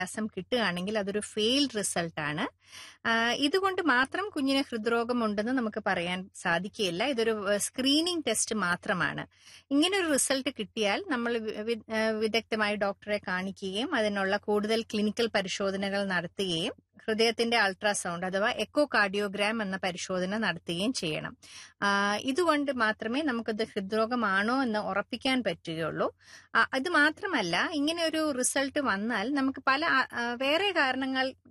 വ്യത്യാസം കിട്ടുകയാണെങ്കിൽ അതൊരു ഫെയിൽഡ് റിസൾട്ടാണ് ഇതുകൊണ്ട് മാത്രം കുഞ്ഞിന് ഹൃദ്രോഗം ഉണ്ടെന്ന് നമുക്ക് പറയാൻ സാധിക്കുകയില്ല ഇതൊരു സ്ക്രീനിങ് ടെസ്റ്റ് മാത്രമാണ് ഇങ്ങനെ ഒരു റിസൾട്ട് കിട്ടിയാൽ നമ്മൾ വിദഗ്ധമായി ഡോക്ടറെ കാണിക്കുകയും അതിനുള്ള കൂടുതൽ ക്ലിനിക്കൽ പരിശോധനകൾ നടത്തുകയും ഹൃദയത്തിന്റെ അൾട്രാസൗണ്ട് അഥവാ എക്കോ കാർഡിയോഗ്രാം എന്ന പരിശോധന നടത്തുകയും ചെയ്യണം ഇതുകൊണ്ട് മാത്രമേ നമുക്കത് ഹൃദ്രോഗമാണോ എന്ന് ഉറപ്പിക്കാൻ പറ്റുകയുള്ളൂ അത് മാത്രമല്ല ഇങ്ങനെ ഒരു റിസൾട്ട് വന്നാൽ നമുക്ക് പല വേറെ കാരണങ്ങൾ